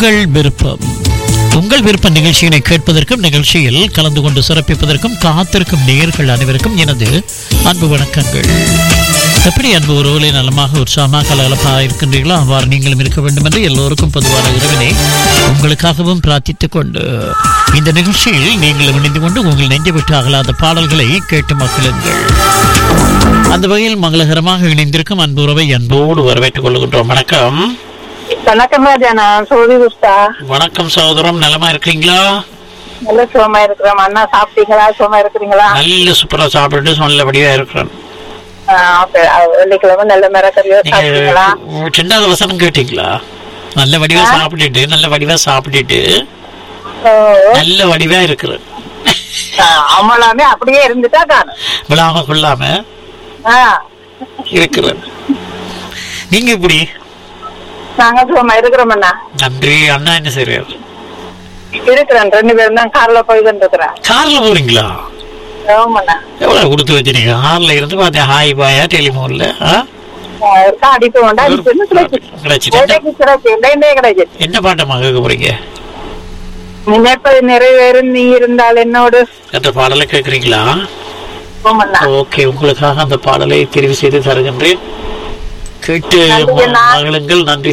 உங்கள் விருப்பம் உங்கள் விருப்ப நிகழ்ச்சியினை கேட்பதற்கும் நிகழ்ச்சியில் கலந்து கொண்டு சிறப்பிப்பதற்கும் காத்திருக்கும் நேயர்கள் அனைவருக்கும் எனது அன்பு வணக்கங்கள் எப்படி அன்பு உறவுகளை நலமாக உற்சாகமாக கலகலப்பாக இருக்கின்றீர்களோ அவ்வாறு நீங்களும் இருக்க வேண்டும் என்று எல்லோருக்கும் பொதுவான இறைவனை உங்களுக்காகவும் பிரார்த்தித்துக் கொண்டு இந்த நிகழ்ச்சியில் நீங்கள் இணைந்து கொண்டு உங்கள் நெஞ்சு விட்டு அகலாத பாடல்களை கேட்டு மகிழுங்கள் அந்த வகையில் மங்களகரமாக இணைந்திருக்கும் அன்பு உறவை அன்போடு வரவேற்றுக் கொள்கின்றோம் வணக்கம் வணக்கம் ராஜா நான் சோதி குஸ்தா வணக்கம் சகோதரம் நலமா இருக்கீங்களா நல்ல சுகமா இருக்கிறோம் அண்ணா சாப்பிட்டீங்களா சுகமா இருக்கிறீங்களா நல்ல சூப்பரா சாப்பிட்டு நல்லபடியா இருக்கிறேன் ஆ, ஓகே. ஆ, வெள்ளிக்கிழமை நல்ல மிரக்கறியோ சாப்பிட்டீங்களா நீங்க சின்னது வசனம் கேட்டீங்களா நல்ல வடிவா சாப்பிட்டுட்டு நல்ல வடிவா சாப்பிட்டுட்டு ஓ, நல்ல வடிவா இருக்கிறேன் ஆ, அம்மளாமே அப்படியே இருந்துட்டா காணும் விழாம கொள்ளாம ஆ, இருக்கிறேன் நீங்க எப்படி நாங்க சுகமா இருக்கிறோம் அண்ணா நன்றி அண்ணா என்ன செய்றாரு இருக்கிறேன் ரெண்டு பேரும் தான் கார்ல போய் இருக்கிறேன் கார்ல போறீங்களா ஆமாண்ணா எவ்வளவு கொடுத்து வச்சிருக்கீங்க கார்ல இருந்து பார்த்தேன் ஹாய் பாயா டெலிஃபோன்ல இருக்கா அடிக்க வேண்டாம் அடிச்சுன்னு கிடைச்சு கிடைச்சிட்டு ஓட்டைக்கு கிடைச்சு இல்லைன்னே கிடைச்சு என்ன பாட்டமா கேட்க போறீங்க நினைப்பது நிறைவேறும் நீ இருந்தால் என்னோடு என்ற பாடலை கேட்குறீங்களா ஆமாண்ணா ஓகே உங்களுக்காக அந்த பாடலை தெரிவு செய்து தருகின்றேன் கேட்டு நன்றி அண்ணா. மகளுங்கள் நன்றி